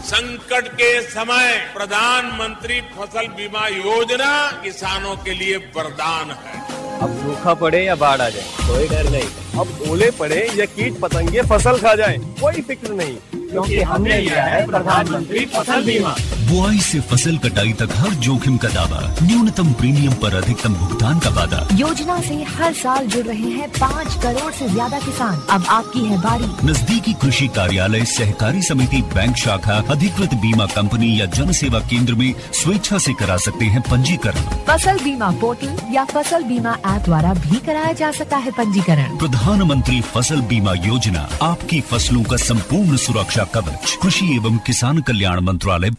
संकट के समय प्रधानमंत्री फसल बीमा योजना किसानों के लिए वरदान है अब सूखा पड़े या बाढ़ आ जाए कोई डर नहीं अब ओले पड़े या कीट पतंगे फसल खा जाए कोई फिक्र नहीं क्योंकि हमने लिया है प्रधानमंत्री फसल बीमा बुआई से फसल कटाई तक हर जोखिम का दावा न्यूनतम प्रीमियम पर अधिकतम भुगतान का वादा योजना से हर साल जुड़ रहे हैं पाँच करोड़ से ज्यादा किसान अब आपकी है बारी नजदीकी कृषि कार्यालय सहकारी समिति बैंक शाखा अधिकृत बीमा कंपनी या जन सेवा केंद्र में स्वेच्छा से करा सकते हैं पंजीकरण फसल बीमा पोर्टल या फसल बीमा ऐप द्वारा भी कराया जा सकता है पंजीकरण प्रधानमंत्री फसल बीमा योजना आपकी फसलों का संपूर्ण सुरक्षा कवच कृषि एवं किसान कल्याण मंत्रालय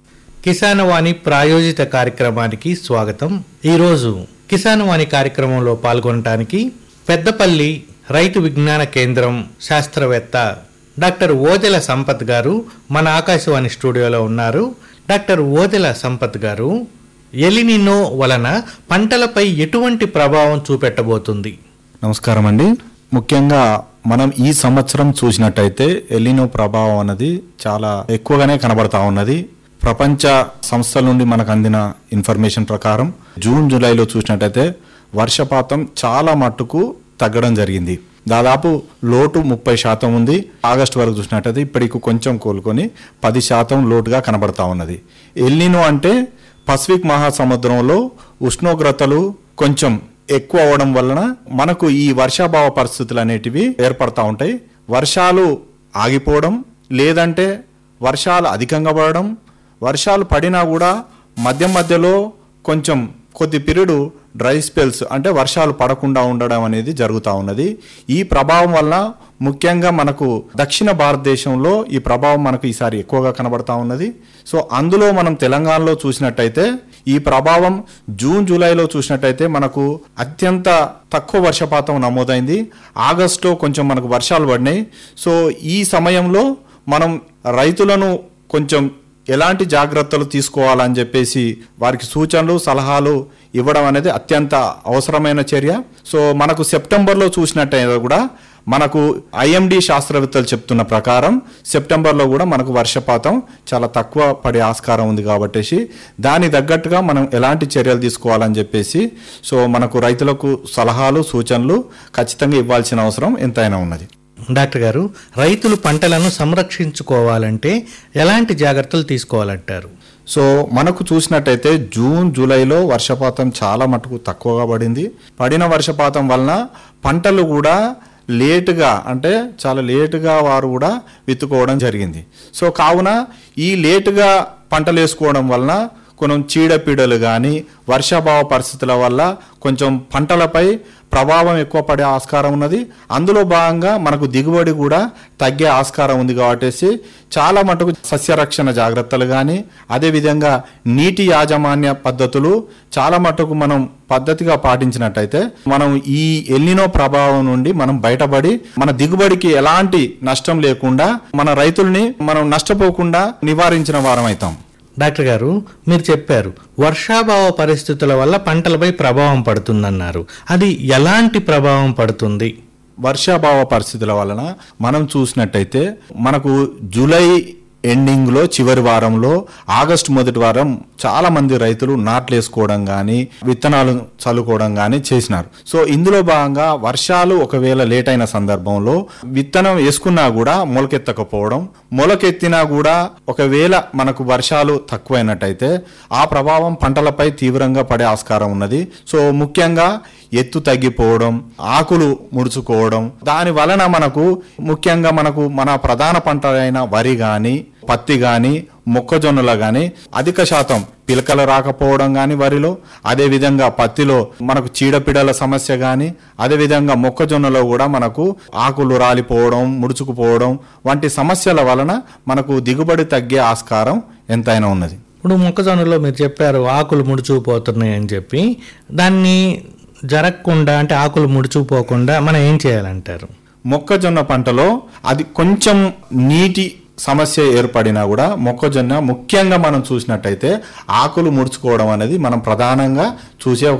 కిసాన్ వాణి ప్రాయోజిత కార్యక్రమానికి స్వాగతం ఈరోజు కిసాన్ వాణి కార్యక్రమంలో పాల్గొనడానికి పెద్దపల్లి రైతు విజ్ఞాన కేంద్రం శాస్త్రవేత్త డాక్టర్ ఓదెల సంపత్ గారు మన ఆకాశవాణి స్టూడియోలో ఉన్నారు డాక్టర్ ఓదెల సంపత్ గారు ఎలినినో వలన పంటలపై ఎటువంటి ప్రభావం చూపెట్టబోతుంది నమస్కారం అండి ముఖ్యంగా మనం ఈ సంవత్సరం చూసినట్టయితే ఎలినో ప్రభావం అన్నది చాలా ఎక్కువగానే కనబడతా ఉన్నది ప్రపంచ సంస్థల నుండి మనకు అందిన ఇన్ఫర్మేషన్ ప్రకారం జూన్ జూలైలో చూసినట్టయితే వర్షపాతం చాలా మట్టుకు తగ్గడం జరిగింది దాదాపు లోటు ముప్పై శాతం ఉంది ఆగస్టు వరకు చూసినట్టయితే ఇప్పటికి కొంచెం కోలుకొని పది శాతం లోటుగా కనబడతా ఉన్నది ఎల్నినో అంటే పసిఫిక్ మహాసముద్రంలో ఉష్ణోగ్రతలు కొంచెం ఎక్కువ అవడం వలన మనకు ఈ వర్షాభావ పరిస్థితులు అనేటివి ఏర్పడతా ఉంటాయి వర్షాలు ఆగిపోవడం లేదంటే వర్షాలు అధికంగా పడడం వర్షాలు పడినా కూడా మధ్య మధ్యలో కొంచెం కొద్ది పీరియడ్ డ్రై స్పెల్స్ అంటే వర్షాలు పడకుండా ఉండడం అనేది జరుగుతూ ఉన్నది ఈ ప్రభావం వల్ల ముఖ్యంగా మనకు దక్షిణ భారతదేశంలో ఈ ప్రభావం మనకు ఈసారి ఎక్కువగా కనబడతా ఉన్నది సో అందులో మనం తెలంగాణలో చూసినట్టయితే ఈ ప్రభావం జూన్ జూలైలో చూసినట్టయితే మనకు అత్యంత తక్కువ వర్షపాతం నమోదైంది ఆగస్టులో కొంచెం మనకు వర్షాలు పడినాయి సో ఈ సమయంలో మనం రైతులను కొంచెం ఎలాంటి జాగ్రత్తలు తీసుకోవాలని చెప్పేసి వారికి సూచనలు సలహాలు ఇవ్వడం అనేది అత్యంత అవసరమైన చర్య సో మనకు సెప్టెంబర్లో చూసినట్టయితే కూడా మనకు ఐఎండి శాస్త్రవేత్తలు చెప్తున్న ప్రకారం సెప్టెంబర్లో కూడా మనకు వర్షపాతం చాలా తక్కువ పడే ఆస్కారం ఉంది కాబట్టేసి దాని తగ్గట్టుగా మనం ఎలాంటి చర్యలు తీసుకోవాలని చెప్పేసి సో మనకు రైతులకు సలహాలు సూచనలు ఖచ్చితంగా ఇవ్వాల్సిన అవసరం ఎంతైనా ఉన్నది డాక్టర్ గారు రైతులు పంటలను సంరక్షించుకోవాలంటే ఎలాంటి జాగ్రత్తలు తీసుకోవాలంటారు సో మనకు చూసినట్టయితే జూన్ జూలైలో వర్షపాతం చాలా మటుకు తక్కువగా పడింది పడిన వర్షపాతం వలన పంటలు కూడా లేటుగా అంటే చాలా లేటుగా వారు కూడా విత్తుకోవడం జరిగింది సో కావున ఈ లేటుగా పంటలు వేసుకోవడం వలన కొంచెం చీడపీడలు కానీ వర్షాభావ పరిస్థితుల వల్ల కొంచెం పంటలపై ప్రభావం ఎక్కువ పడే ఆస్కారం ఉన్నది అందులో భాగంగా మనకు దిగుబడి కూడా తగ్గే ఆస్కారం ఉంది కాబట్టి చాలా మటుకు సస్యరక్షణ జాగ్రత్తలు కానీ అదేవిధంగా నీటి యాజమాన్య పద్ధతులు చాలా మటుకు మనం పద్ధతిగా పాటించినట్టయితే మనం ఈ ఎల్నినో ప్రభావం నుండి మనం బయటపడి మన దిగుబడికి ఎలాంటి నష్టం లేకుండా మన రైతుల్ని మనం నష్టపోకుండా నివారించిన వారం అవుతాం డాక్టర్ గారు మీరు చెప్పారు వర్షాభావ పరిస్థితుల వల్ల పంటలపై ప్రభావం పడుతుందన్నారు అది ఎలాంటి ప్రభావం పడుతుంది వర్షాభావ పరిస్థితుల వలన మనం చూసినట్టయితే మనకు జూలై ఎండింగ్లో చివరి వారంలో ఆగస్టు మొదటి వారం చాలా మంది రైతులు నాట్లు వేసుకోవడం కానీ విత్తనాలు చల్లుకోవడం కానీ చేసినారు సో ఇందులో భాగంగా వర్షాలు ఒకవేళ లేట్ అయిన సందర్భంలో విత్తనం వేసుకున్నా కూడా మొలకెత్తకపోవడం మొలకెత్తినా కూడా ఒకవేళ మనకు వర్షాలు తక్కువైనట్టయితే ఆ ప్రభావం పంటలపై తీవ్రంగా పడే ఆస్కారం ఉన్నది సో ముఖ్యంగా ఎత్తు తగ్గిపోవడం ఆకులు ముడుచుకోవడం దాని వలన మనకు ముఖ్యంగా మనకు మన ప్రధాన పంట అయిన వరి గాని పత్తి గాని మొక్కజొన్నలు గాని అధిక శాతం పిలకలు రాకపోవడం గాని వరిలో అదే విధంగా పత్తిలో మనకు చీడపీడల సమస్య గాని అదే విధంగా మొక్కజొన్నలో కూడా మనకు ఆకులు రాలిపోవడం ముడుచుకుపోవడం వంటి సమస్యల వలన మనకు దిగుబడి తగ్గే ఆస్కారం ఎంతైనా ఉన్నది ఇప్పుడు మొక్కజొన్నలో మీరు చెప్పారు ఆకులు ముడుచుకుపోతున్నాయి అని చెప్పి దాన్ని జరగకుండా అంటే ఆకులు ముడుచుకుపోకుండా మనం ఏం చేయాలంటారు మొక్కజొన్న పంటలో అది కొంచెం నీటి సమస్య ఏర్పడినా కూడా మొక్కజొన్న ముఖ్యంగా మనం చూసినట్టయితే ఆకులు ముడుచుకోవడం అనేది మనం ప్రధానంగా చూసే ఒక